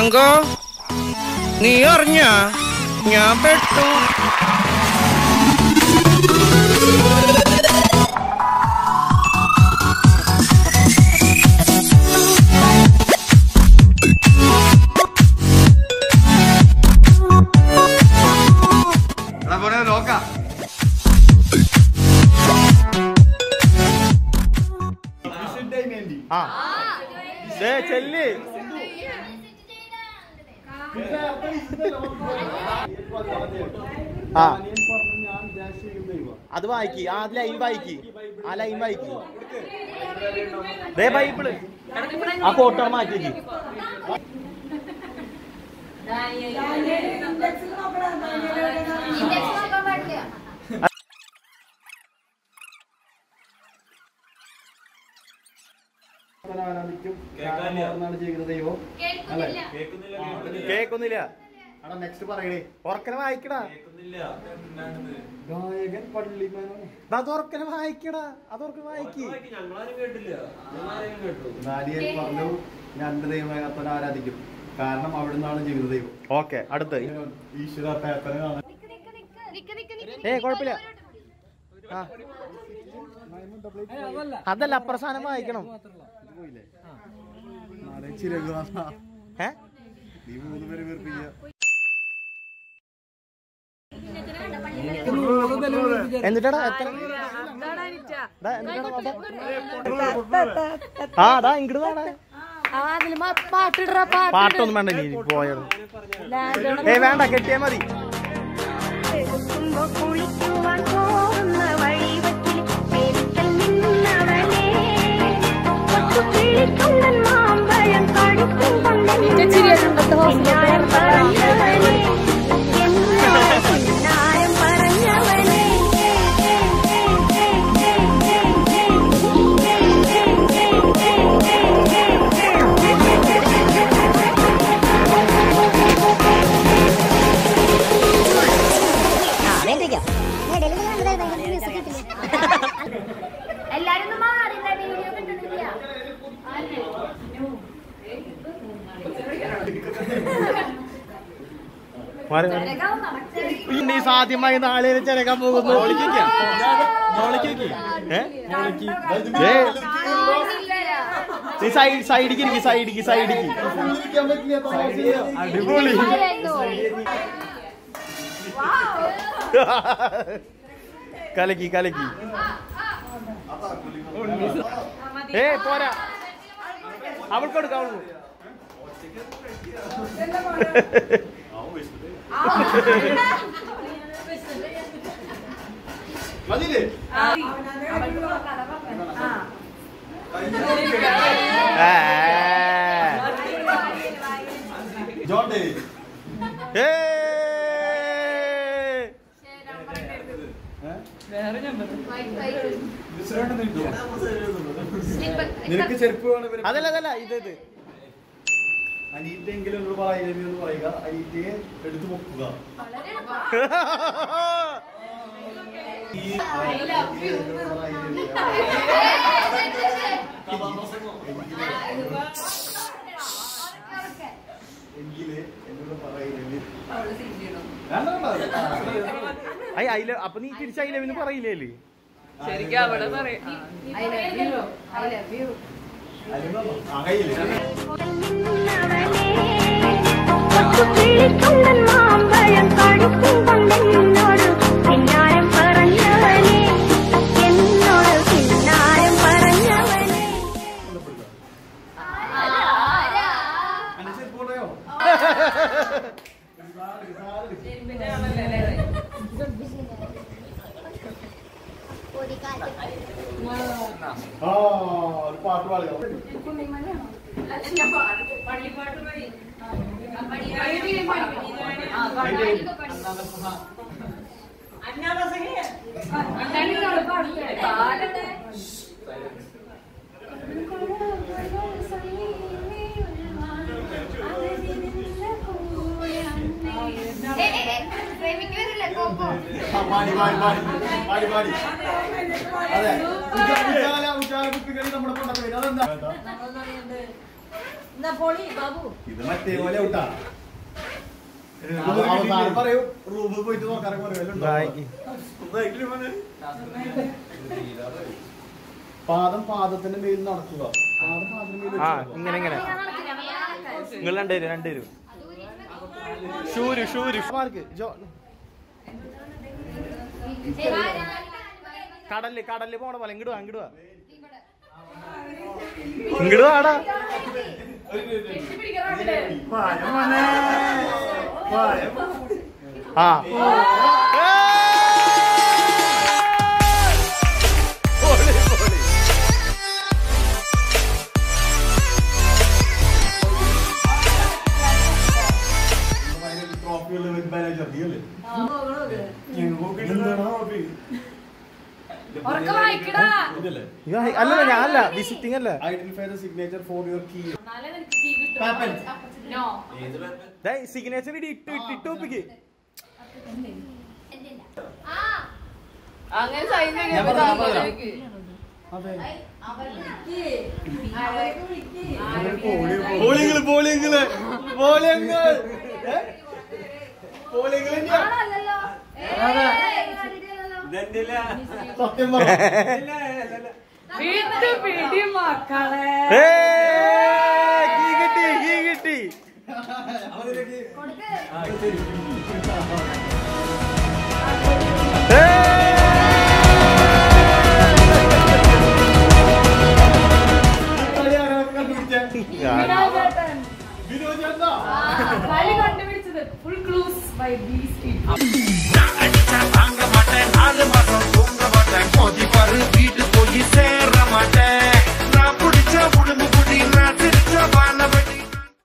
തങ്കോ നീ അറിഞ്ഞ ഞാൻ പെട്ടു എടാ പോണേ നോക്കാം ആ ദേ ചെല്ല് ആ അത് വായിക്ക് ആ അത് ലൈൻ വായിക്ക് ആ ലൈൻ വായിക്ക് ദേ ബൈബിള് ആ ഫോട്ടോ മാറ്റി കേക്കൊന്നില്ല നെക്സ്റ്റ് പറയണേ ഉറക്കനെ വായിക്കടാ ഗായകൻ പള്ളിമേനോ അത് ഉറക്കനെ വായിക്കടാ അത് ഉറക്കനെ വായിക്ക് ദാനിയേൽ പറഞ്ഞു രണ്ട് ദൈവമായ കർത്തനെ ആരാധിക്കും കാരണം അവിടുന്നാണ് ജീവിത ദൈവം ഓക്കെ അടുത്ത് ഈശ്വര പേപ്പറെ കാണാൻ ഏ കുഴപ്പമില്ല ആ അതല്ല അപ്രസാനം വായിക്കണം നാളെ ചിരക് വന്നാ. ഏ നീ മൂന്ന് പേര് വെറുപ്പിക്കുക എന്നിട്ടാടാ എത്ര ഡാ, എന്നിട്ടാടാ അതാ. ആ ഡാ ഇങ്ങോട്ട് വാടാ പാട്ടിടറ പാട്ടൊന്നും വേണ്ട നീ പോയത് ഏ വേണ്ട കെട്ടിയാ മതി കുളിക്കുവാൻ പോകുന്ന വഴിവക്കിൽ പേരിക്കൽ നിന്നവനെ കൊച്ചുകിളിക്കൊണ്ടൻ മാമ്പഴം കടുക്കും കൊണ്ടൻ പറഞ്ഞവനെ എന്നോട് പിന്നാരം പറഞ്ഞവനെ എല്ലാരും ഒന്ന് മാറി വീഡിയോ കിട്ടുന്നില്ല മാറി, മാറി. പിന്നെ ഈ സാധ്യമായി നാളെ ചെനക്കാൻ പോകുന്നു ഏ? ഏ, നീ സൈഡ് സൈഡിക്ക് ഇരിക്ക് സൈഡിക്ക് സൈഡിക്ക് അടിപൊളി കലക്കി കലക്കി ഏ പോരാ അവൾക്ക് കൊടുക്ക അവൾക്ക് ജോണ്ടേ ഏ നിനക്ക് ചെരുപ്പ് വേണം ഇവര് അതല്ല അതല്ല ഇത് ഇത് അനീറ്റെങ്കിലും ഒരു പറയുക എന്ന് പറയുക അനീറ്റയെ എടുത്തു പൊക്കുക എങ്കില് എന്നോട് പറയുന്നത് അയ്യ അയില അപ്പൊ നീ തിരിച്ച് അയിലവിന് പറയില്ലേ ശരിക്കും അവിടെ പറയാം കൊച്ചുകിളിക്കൊണ്ടൻ മാമ്പഴം കടുക്കും കൊണ്ടെന്നോട് പിന്നാരം പറഞ്ഞവനെ എന്നോട് പിന്നാരം പറഞ്ഞവനെ ആ ഒരു പാട്ട് പാടുക ആ, പാടി പാടി പാടി പാടി പാടി അതെ ഉജ്ജാല ഉജ്ജാല ബുക്ക് കളി നമ്മുടെ കൊണ്ടൊക്കെ വരും അതെന്താ ഇത് മറ്റേ പോലെ ഔട്ടാ അവസാനം പറയൂ റൂമിൽ പോയിട്ട് നോക്കാറൊക്കെ പറയുമല്ലോ പാദം പാദത്തിന്റെ മേൽ നടക്കുക പാദം പാദത്തിന്റെ മേൽ ആ വെച്ച് ഇങ്ങനെ ഇങ്ങനെ നിങ്ങൾ രണ്ടുപേരും രണ്ടുപേരും ഷൂര് ഷൂര് മാർക്ക് ജോ കടല് കടല് പോണ പോലെ ഇങ്ങോട്ട് വാ ഇങ്ങോട്ട് വാ ഇങ്ങോട്ട് വാടാ ആ പൊളി, പൊളി. ട്രോഫിയുള്ള മാനേജർ നീയല്ലേ ഉറക്കെ വായിക്കടാ ഇതല്ലേ ഇയ്യോ, അല്ലല്ല ഞാനല്ല വിസിറ്റിംഗ് അല്ല identify the signature for your key എന്നാലേ നിനക്ക് key കിട്ടൂ. No. സിഗ്നേച്ചർ ഇട്ട് ഇട്ട് ഇട്ട് ഒപ്പിക്ക് അങ്ങനെ സൈൻ ഞാൻ പറഞ്ഞത് പറഞ്ഞതാ. പോളിങ്ങള് പോളിങ്ങള് പോളിങ്ങൾ പോളിങ്ങൾ സത്യം പറ വീട്ടു പിടി മക്കളെ കീ കിട്ടി കീ കിട്ടി വിനോദ് ചേട്ടാ കളി കണ്ടുപിടിച്ചത് ഫുൾ ക്ലൂസ് ബൈ ബി അടിച്ച താങ്ക മാട്ടേൻ ആറ് മാസം